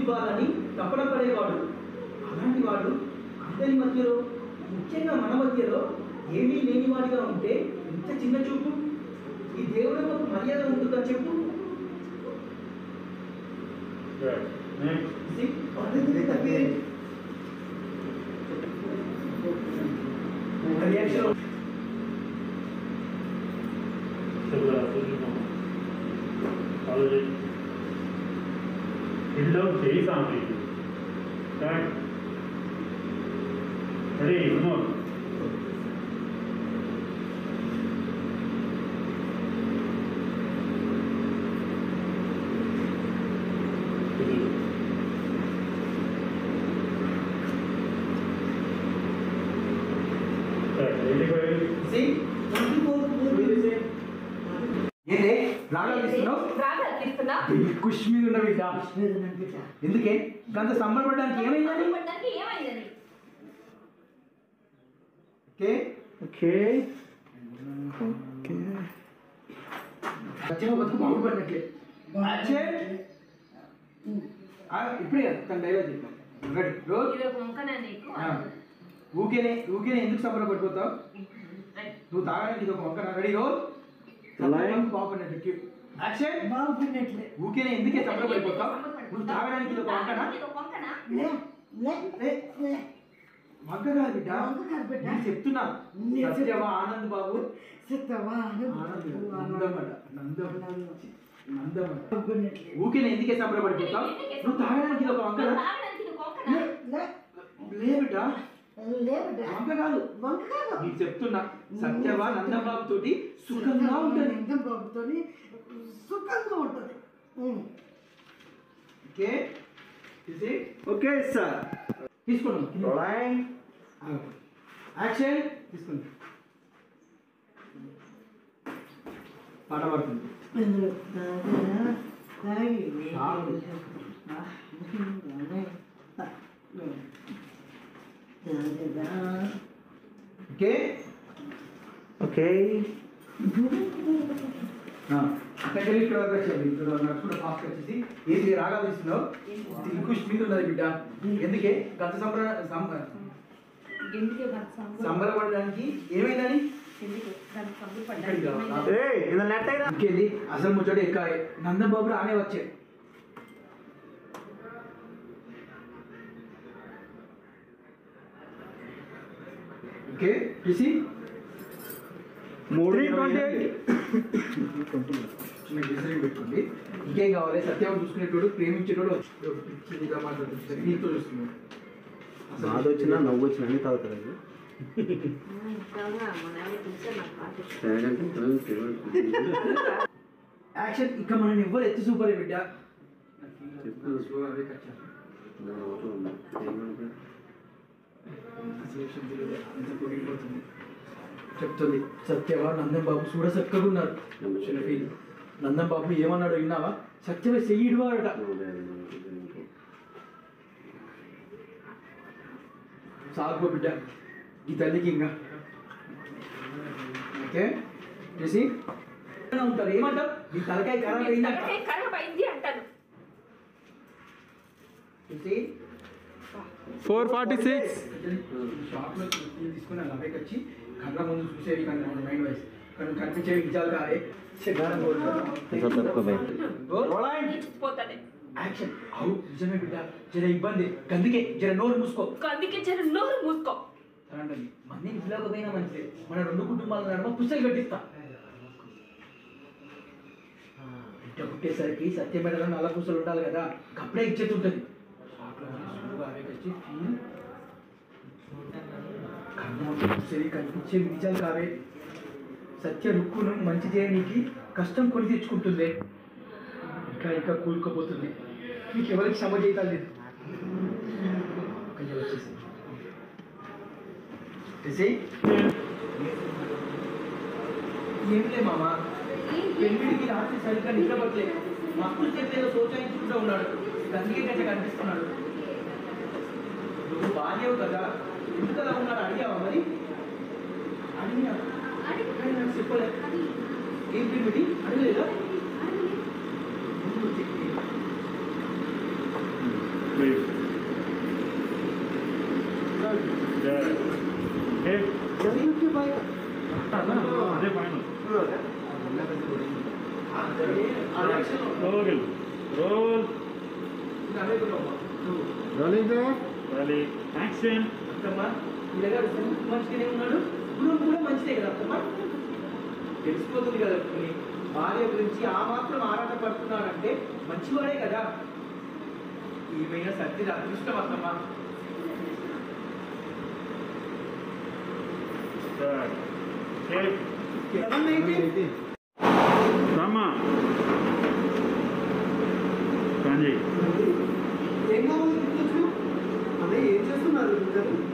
ఇవ్వాలని తపన పడేవాడు అలాంటి వాడు అందరి మధ్యలో ముఖ్యంగా మన మధ్యలో ఏమీ లేనివాడిగా ఉంటే ఇంత చిన్న చూపు ఈ దేవుడు మాకు మర్యాద ఉంటుందా చెప్పు నెక్స్ట్ See? పద్ధతి తప్పే. రియాక్షన్ చెప్పురా చూద్దాం ఫాలో చేయి బిల్డప్ చేయి song correct ready Vinod See? ఏంటే రాగాలు తీస్తున్నావు రాగాలు తీస్తున్నా ఖుషి మీద ఉన్న బిడ్డ ఎందుకే గంత సంబరపడడానికి ఏమైందని పడ్డానికి ఏమైందని ఓకే ఓకే సత్యం బతుకు బాగుపడినట్లే అచ్చే. ఆ, ఇప్పుడే కదా తన డైలాగ్ చెప్పాం రెడీ రోజ్ ఇది ఒక మొక్కనా నీకు ఆ. ఊకేనే ఊకేనే ఎందుకు సంబరపడిపోతావు నువ్వు తాగడానికి ఇది ఒక మొక్కన రెడీ రోజ్ అలాగే. బాగుపడినట్టు యాక్షన్ బాగున్నట్లే ఊకేనే ఎందుకే సంబరపడిపోతావు నువ్వు తాగడానికి ఇది ఒక వంకనా ఇది ఒక వంకనా? లే లే లే. లే వంక కాదు బిడ్డ వంక కాదు బిడ్డ. నేను చెప్తున్నా నేను సత్యవా ఆనంద్ బాబు సిద్ధమా ఆనంద్ నందమట నందం నందమట బాగున్నట్లే ఊకేనే ఎందుకే సంబరపడిపోతావు నువ్వు తాగడానికి ఇది ఒక వంకనా నువ్వు తాగడానికి ఇది ఒక వంకనా? లే లే బిడ్డ లే బిడ్డ వంక కాదు వంక కాదు నీకు చెప్తున్నా సత్యవా నందబాబు తోటి సుఖంగా ఉంటుంది లింగం బాబుతోని సుఖంగా ఉంటుంది ఉమ్. ఓకే ఇది ఓకే సార్ తీసుకోండి రోలింగ్ యాక్షన్ తీసుకోండి పాట పడుతుంది చాలు. ఓకే ఓకే అక్కడ ఇక్కడ వరకు వచ్చాడు ఇక్కడ నడుచుకుంటే ఫాస్ట్ వచ్చేసి ఏంటి రాగాలు తీస్తున్నావు దిల్కుష్ మీద ఉన్నది బిడ్డ ఎందుకే గత సంబర సంబ- ఎందుకే గంత సంబరం? సంబరపడడానికి ఏమైందని ఎందుకు గంత ఇక్కడికి సంబరపడ్డానికి రా. ఏమైంది? ఏ ఇది నెట్ అయినా ఇంకేంది అసలు ముచ్చట ఎక్క నందన్ బాబు రానే వచ్చాడు ఓకే చూసి మూడు Three ఇరవై twenty ఎనిమిది. చిన్న డిసైడ్ పెట్టుకోండి ఇంకేం కావాలి సత్యం చూసుకునేటోడు ప్రేమించేటోడు పిచ్చిగా మాట్లాడుతుంది నీతో చూస్తున్నాడు బాధ వచ్చినా నవ్వు వచ్చినా అన్ని తాగుతారు అది ఇంకా మన ఎవరు చూస్తే నాకు పాటిస్తారు. యాక్షన్ ఇక మనం ఎవ్వరు ఎత్తి సూపర్ బిడ్డ చెప్పు. చెప్తుంది సత్యవా నందన్ బాబు చూడ చక్కగా ఉన్నారు చిన్న ఫీల్ నందన్ బాబు ఏమన్నాడు విన్నావా సత్యవ చెయ్యిడు వాడట సాగు బిడ్డ ఈ తల్లికి ఇంకా ఓకే చేసి ఉంటారు ఏమంటావు ఈ తలకాయ ఖరాబ్ అయిందంట తలకాయ ఖరాబ్ అయింది అంటాను చూసి ఫోర్ ఫార్టీ సిక్స్ షాప్లో తీసుకుని అలా అవే వచ్చి కళ్ళ ముందు చూసేవి కానీ మన మైండ్ వైస్ కానీ కనిపించేవి నిజాలు కాదే శకారం పోతానే యాక్షన్ అవు నిజమే బిడ్డ జర ఇబ్బంది అందుకే జర నోరు మూసుకో అందుకే జర నోరు మూసుకో అలాంటి మన్ని పిలవకపోయినా మంచిది మన రెండు కుటుంబాల నడుమ పుస్తలు కట్టిస్తా బిడ్డ పుట్టేసరికి సత్యమేడలో నల్ల పూసలు ఉండాలి కదా అప్పుడే ఇచ్చేది ఉంటుంది షాప్లో మన సులువుగా అవే వచ్చి ఫీల్ కన్ను కనిపించే నిజాలు కావే సత్య రుక్కును మంచి చేయడానికి కష్టం కొని తెచ్చుకుంటుంది ఇంకా ఇంకా కూలుకోపోతుంది మీకు ఎవరికి క్షమ చేయటాలు లేదు కొంచెం వచ్చేసి చేసి ఏమిలే మామ పెళ్ళిడికి రాత్రి సరిగ్గా నిద్రపట్టలేదు మక్కులు చెప్పేదో సోచాయించుకుంటూ ఉన్నాడు అందుకే గట్ట కనిపిస్తున్నాడు నువ్వు భార్యవు కదా ఎందుకు అలా ఉన్నాడు అడిగావా మరి అడిగినా కానీ నాకు చెప్పలే ఏం పిలిమిటి అడగలేదా ముందు చెప్పి. ఓకే జరిగితే బాయ్ అదే final roll roll rolling ready action అత్తమ్మా పిల్లగాడు మంచిగానే ఉన్నాడు గురువు కూడా మంచిదే కదా అత్తమ్మా తెలిసిపోతుంది కదా కొన్ని భార్య గురించి ఆ మాత్రం ఆరాట పడుతున్నాడంటే మంచివాడే కదా ఏమైనా సత్యది అదృష్టం అత్తమ్మా స్టార్ట్ టేక్ ఎవరన్నా ఏంటి? రామా సంజయ్ ఏం కావాలి గుర్తొచ్చు అదే ఏం చేస్తున్నారు ఇద్దరు